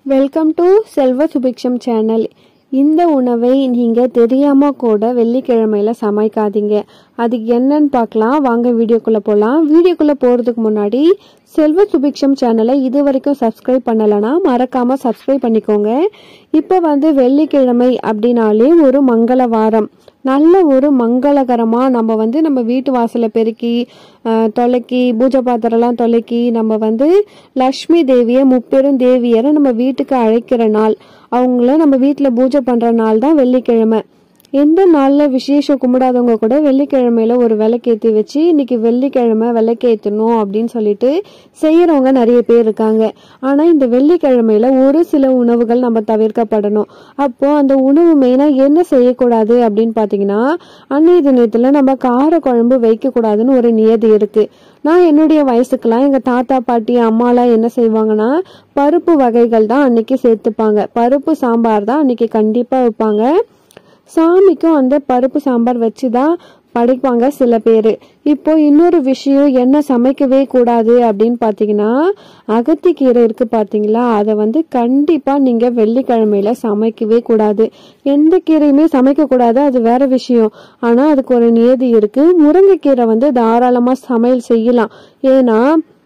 welcome to செல்வ சுபிக்ஷம் channel இந்த உணவை நீங்கள் தெரியாமல் கூட வெள்ளிக்கிழமையில சமைக்காதீங்க அது என்னன்னு பார்க்கலாம் வாங்க வீடியோக்குள்ளே போகலாம் வீடியோக்குள்ளே போகிறதுக்கு முன்னாடி செல்வ சுபிக்ஷம் சேனலை இது வரைக்கும் சப்ஸ்கிரைப் பண்ணலைன்னா மறக்காமல் சப்ஸ்கிரைப் பண்ணிக்கோங்க இப்போ வந்து வெள்ளிக்கிழமை அப்படின்னாலே ஒரு மங்கள வாரம் நல்ல ஒரு மங்களகரமாக நம்ம வந்து நம்ம வீட்டு வாசலை பெருக்கி அஹ், தொலைக்கி பூஜை பாத்திரம்லாம் தொலைக்கி நம்ம வந்து லக்ஷ்மி தேவியை முப்பெரும் தேவியரை நம்ம வீட்டுக்கு அழைக்கிற நாள் அவங்கள நம்ம வீட்டில் பூஜை பண்ணுற நாள் தான் வெள்ளிக்கிழமை எந்த நாளில் விசேஷம் கும்பிடாதவங்க கூட வெள்ளிக்கிழமையில ஒரு விளக்கேற்றி வச்சு இன்னைக்கு வெள்ளிக்கிழமை விளக்கேற்றணும் அப்படின்னு சொல்லிட்டு செய்யறவங்க நிறைய பேர் இருக்காங்க ஆனால் இந்த வெள்ளிக்கிழமையில ஒரு சில உணவுகள் நம்ம தவிர்க்கப்படணும் அப்போ அந்த உணவு மெயினாக என்ன செய்யக்கூடாது அப்படின்னு பார்த்தீங்கன்னா அன்னைய தினத்தில் நம்ம கார குழம்பு வைக்கக்கூடாதுன்னு ஒரு நியதி இருக்கு நான் என்னுடைய வயசுக்கெல்லாம் எங்கள் தாத்தா பாட்டி அம்மாலாம் என்ன செய்வாங்கன்னா பருப்பு வகைகள் தான் அன்னைக்கு சேர்த்துப்பாங்க பருப்பு சாம்பார் தான் அன்னைக்கு கண்டிப்பாக வைப்பாங்க சாமிக்கும் அந்த பருப்பு சாம்பார் வச்சு தான் படைப்பாங்க சில பேர் இப்போ இன்னொரு விஷயம் என்ன சமைக்கவே கூடாது அப்படின்னு பார்த்தீங்கன்னா அகத்திக்கீரை இருக்கு பார்த்தீங்களா அதை வந்து கண்டிப்பாக நீங்கள் வெள்ளிக்கிழமையில சமைக்கவே கூடாது எந்த கீரையுமே சமைக்கக்கூடாது அது வேற விஷயம் ஆனால் அதுக்கு ஒரு நியதி இருக்கு முருங்கைக்கீரை வந்து தாராளமாக சமையல் செய்யலாம் ஏன்னா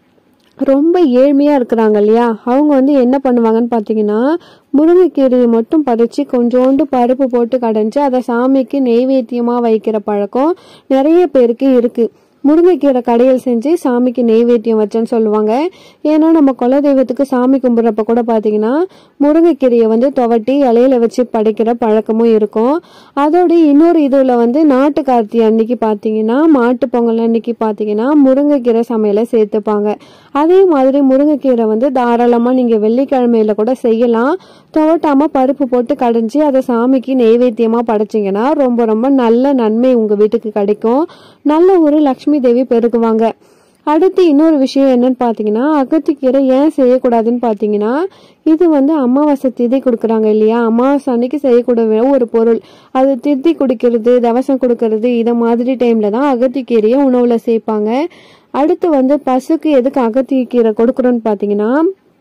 ரொம்ப ஏழ்மையாக இருக்கிறாங்க இல்லையா அவங்க வந்து என்ன பண்ணுவாங்கன்னு பார்த்தீங்கன்னா முருங்கைக்கீரையை மட்டும் பறித்து கொஞ்சோண்டு பருப்பு போட்டு கடைஞ்சி அதை சாமிக்கு நெய்வேத்தியமாக வைக்கிற பழக்கம் நிறைய பேருக்கு இருக்குது முருங்கைக்கீரை கடையல் செஞ்சு சாமிக்கு நெய்வேத்தியம் வச்சேன்னு சொல்லுவாங்க ஏன்னா நம்ம குலதெய்வத்துக்கு சாமி கும்பிட்றப்ப கூட பார்த்தீங்கன்னா முருங்கைக்கீரையை வந்து துவட்டி இலையில வச்சு படைக்கிற பழக்கமும் இருக்கும் அதோட இன்னொரு இதில் வந்து நாட்டு கார்த்திகை அன்னைக்கு பார்த்தீங்கன்னா மாட்டு பொங்கல் அன்னைக்கு பார்த்தீங்கன்னா முருங்கைக்கீரை சமையலை சேர்த்துப்பாங்க அதே மாதிரி முருங்கைக்கீரை வந்து தாராளமாக நீங்கள் வெள்ளிக்கிழமையில கூட செய்யலாம் துவட்டாமல் பருப்பு போட்டு கடைஞ்சி அதை சாமிக்கு நெய்வேத்தியமாக படைச்சிங்கன்னா ரொம்ப ரொம்ப நல்ல நன்மை உங்கள் வீட்டுக்கு கிடைக்கும் நல்ல ஒரு லக்ஷ்மி தேவி பெருகுவாங்க அடுத்து இன்னொரு விஷயம் என்னன்னு பார்த்தீங்கன்னா அகத்திக்கீரை ஏன் செய்யக்கூடாதுன்னு பார்த்தீங்கன்னா இது வந்து அமாவாசை திதி கொடுக்குறாங்க இல்லையா அமாவாசை அன்னைக்கு செய்யக்கூடிய ஒரு பொருள் அது திதி குடிக்கிறது தவசம் கொடுக்கறது இதை மாதிரி டைமில் தான் அகத்திக்கீரையை உணவில் சேர்ப்பாங்க அடுத்து வந்து பசுக்கு எதுக்கு அகத்திக்கீரை கொடுக்குறோன்னு பார்த்தீங்கன்னா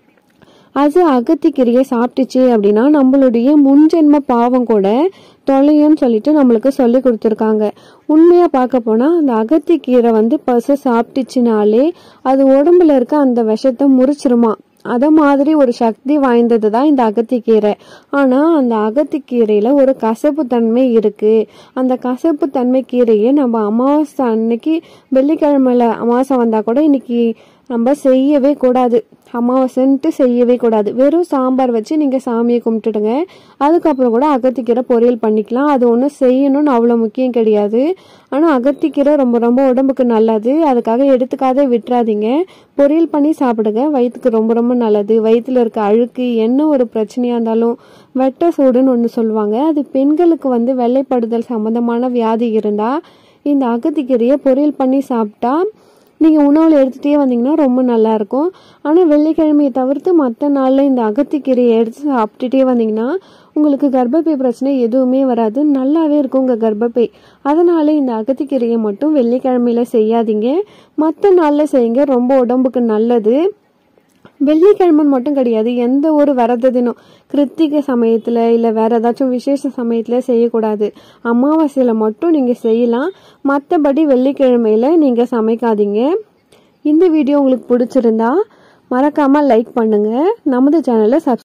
அது அகத்திக்கீரையை சாப்பிட்டுச்சு அப்படின்னா நம்மளுடைய முன்ஜென்ம பாவம் கூட தொலையும்னு சொல்லிட்டு நம்மளுக்கு சொல்லி கொடுத்துருக்காங்க உண்மையாக பார்க்க போனால் அந்த அகத்திக்கீரை வந்து பசு சாப்பிட்டுச்சுனாலே அது உடம்புல இருக்க அந்த விஷத்தை முறிச்சிருமா அத மாதிரி ஒரு சக்தி வாய்ந்தது தான் இந்த அகத்திக்கீரை ஆனால் அந்த அகத்திக்கீரையில் ஒரு கசப்பு தன்மை இருக்கு அந்த கசப்பு தன்மை கீரையை நம்ம அமாவாசை அன்னைக்கு வெள்ளிக்கிழமையில அமாவாசை வந்தால் கூட இன்னைக்கு நம்ம செய்யவே கூடாது அமாவாசைன்ட்டு செய்யவே கூடாது வெறும் சாம்பார் வச்சு நீங்கள் சாமியை கும்பிட்டுடுங்க அதுக்கப்புறம் கூட அகத்திக்கீரை பொரியல் பண்ணிக்கலாம் அது ஒன்றும் செய்யணும்னு அவ்வளோ முக்கியம் கிடையாது ஆனால் அகத்திக்கீரை ரொம்ப ரொம்ப உடம்புக்கு நல்லது அதுக்காக எடுத்துக்காதே விட்டுறாதீங்க பொரியல் பண்ணி சாப்பிடுங்க வயிற்றுக்கு ரொம்ப ரொம்ப நல்லது வயிற்றுல இருக்க அழுக்கு என்ன ஒரு பிரச்சனையாக இருந்தாலும் வெட்ட சூடுன்னு ஒன்று சொல்லுவாங்க அது பெண்களுக்கு வந்து வெள்ளைப்படுதல் சம்மந்தமான வியாதி இருந்தால் இந்த அகத்திக்கீரையை பொரியல் பண்ணி சாப்பிட்டா நீங்கள் உணவில் எடுத்துகிட்டே வந்தீங்கன்னா ரொம்ப நல்லாயிருக்கும் ஆனால் வெள்ளிக்கிழமையை தவிர்த்து மற்ற நாளில் இந்த அகத்திக்கீரையை எடுத்து சாப்பிட்டுட்டே வந்தீங்கன்னா உங்களுக்கு கர்ப்பப்பை பிரச்சனை எதுவுமே வராது நல்லாவே இருக்கும் உங்கள் கர்ப்பப்பை அதனால இந்த அகத்திக்கீரையை மட்டும் வெள்ளிக்கிழமையில செய்யாதீங்க மற்ற நாளில் செய்யுங்க ரொம்ப உடம்புக்கு நல்லது வெள்ளிக்கிழமைன்னு மட்டும் கிடையாது எந்த ஒரு விரத தினம் கிருத்திகை சமயத்தில் இல்லை வேற ஏதாச்சும் விசேஷ சமயத்தில் செய்யக்கூடாது அமாவாசையில் மட்டும் நீங்கள் செய்யலாம் மற்றபடி வெள்ளிக்கிழமையில நீங்கள் சமைக்காதீங்க இந்த வீடியோ உங்களுக்கு பிடிச்சிருந்தா மறக்காமல் லைக் பண்ணுங்கள் நமது சேனலை சப்ஸ்கிரைப்